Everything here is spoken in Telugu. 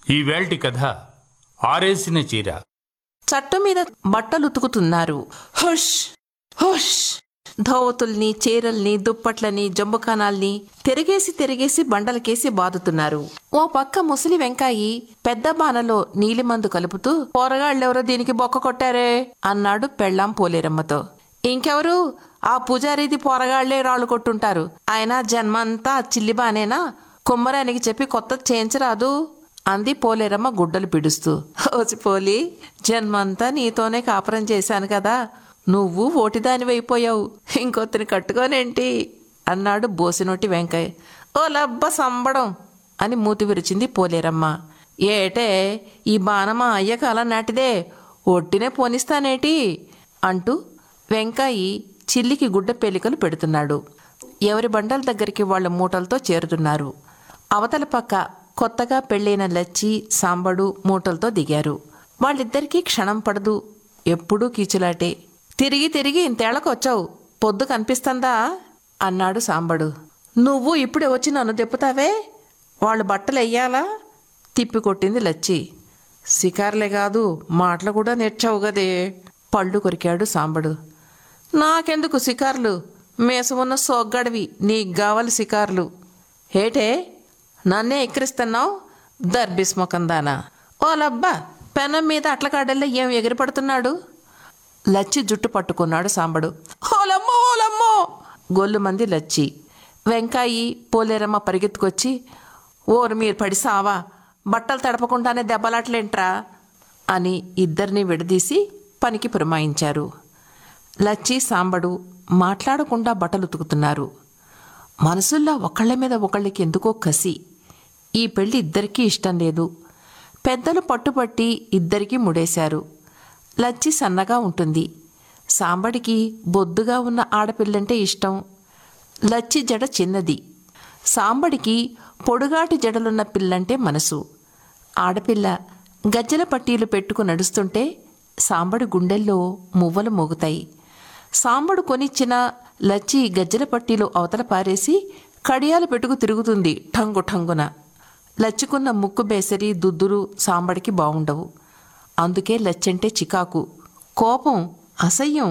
ఈ వేల్టి కథ ఆరేసిన చీర చట్టు మీద బట్టలు ఉతుకుతున్నారు హుష్ హుష్ ధోవతుల్ని చీరల్ని దుప్పట్లని జంబుకానాల్ని తిరిగేసి తిరిగేసి బండలకేసి బాదుతున్నారు ఓ పక్క ముసలి వెంకాయి పెద్ద బాణలో నీలిమందు కలుపుతూ పోరగాళ్ళెవరో దీనికి బొక్క కొట్టారే అన్నాడు పెళ్ళాం పోలేరమ్మతో ఇంకెవరు ఆ పూజారిది పోరగాళ్లే రాళ్ళు కొట్టుంటారు ఆయన జన్మంతా చిల్లిబానేనా కుమ్మరానికి చెప్పి కొత్త చేయించరాదు అంది పోలేరమ్మ గుడ్డలు పిడుస్తూ ఓసి పోలి జన్మంతా నీతోనే కాపురం చేశాను కదా నువ్వు ఓటిదానివైపోయావు ఇంకొత్తిని కట్టుకోనేంటి అన్నాడు బోసినోటి వెంకయ్య ఓ లబ్బ సంబడం అని మూతి విరిచింది పోలేరమ్మ ఏటే ఈ బాణమా అయ్య కాలం నాటిదే ఒట్టినే పోనిస్తానేటి అంటూ వెంకాయి చిల్లికి గుడ్డ పేలికలు పెడుతున్నాడు ఎవరి బండల దగ్గరికి వాళ్ళ మూటలతో చేరుతున్నారు అవతల పక్క కొత్తగా పెళ్ళైన లచ్చి సాంబడు మూటలతో దిగారు వాళ్ళిద్దరికీ క్షణం పడదు ఎప్పుడూ కీచులాటే తిరిగి తిరిగి ఇంతేళ్లకు వచ్చావు పొద్దు కనిపిస్తుందా అన్నాడు సాంబడు నువ్వు ఇప్పుడే వచ్చి నన్ను దెప్పుతావే వాళ్ళు బట్టలు వెయ్యాలా తిప్పి కొట్టింది లచ్చి శికారులే కాదు మాటలు కూడా నేర్చావు గదే పళ్ళు కొరికాడు సాంబడు నాకెందుకు శికార్లు మేసమున్న సోగ్గడివి నీకు కావాలి శికార్లు ఏటే నన్నే ఎక్కిరిస్తున్నావు దర్బిస్మొకందానా ఓ లబ్బా పెనం మీద అట్ల కాడల్లో ఏం ఎగిరిపడుతున్నాడు లచ్చి జుట్టు పట్టుకున్నాడు సాంబడు ఓలమ్మో ఓలమ్మో గొల్లు మంది లచ్చి వెంకాయి పోలేరమ్మ పరిగెత్తుకొచ్చి ఓరు మీరు పడి సావా బట్టలు తడపకుండానే దెబ్బలాట్లేంట్రా అని ఇద్దరిని విడదీసి పనికి పురమాయించారు లచ్చి సాంబడు మాట్లాడకుండా బట్టలు ఉతుకుతున్నారు మనసుల్లో ఒకళ్ళ మీద ఒకళ్ళకి ఎందుకో కసి ఈ పెళ్లి ఇద్దరికీ ఇష్టం లేదు పెద్దలు పట్టుపట్టి ఇద్దరికీ ముడేశారు లచ్చి సన్నగా ఉంటుంది సాంబడికి బొద్దుగా ఉన్న ఆడపిల్లంటే ఇష్టం లచ్చి జడ చిన్నది సాంబడికి పొడుగాటి జడలున్న పిల్లంటే మనసు ఆడపిల్ల గజ్జల పట్టీలు పెట్టుకు నడుస్తుంటే సాంబడి గుండెల్లో మువ్వలు మోగుతాయి సాంబడు కొనిచ్చిన లచ్చి గజ్జల పట్టీలు అవతల పారేసి కడియాలు పెట్టుకు తిరుగుతుంది ఠంగు ఠంగున లచ్చికున్న ముక్కు బేసరి దుద్దురు సాంబడికి బావుండవు అందుకే లచ్చంటే చికాకు కోపం అసహ్యం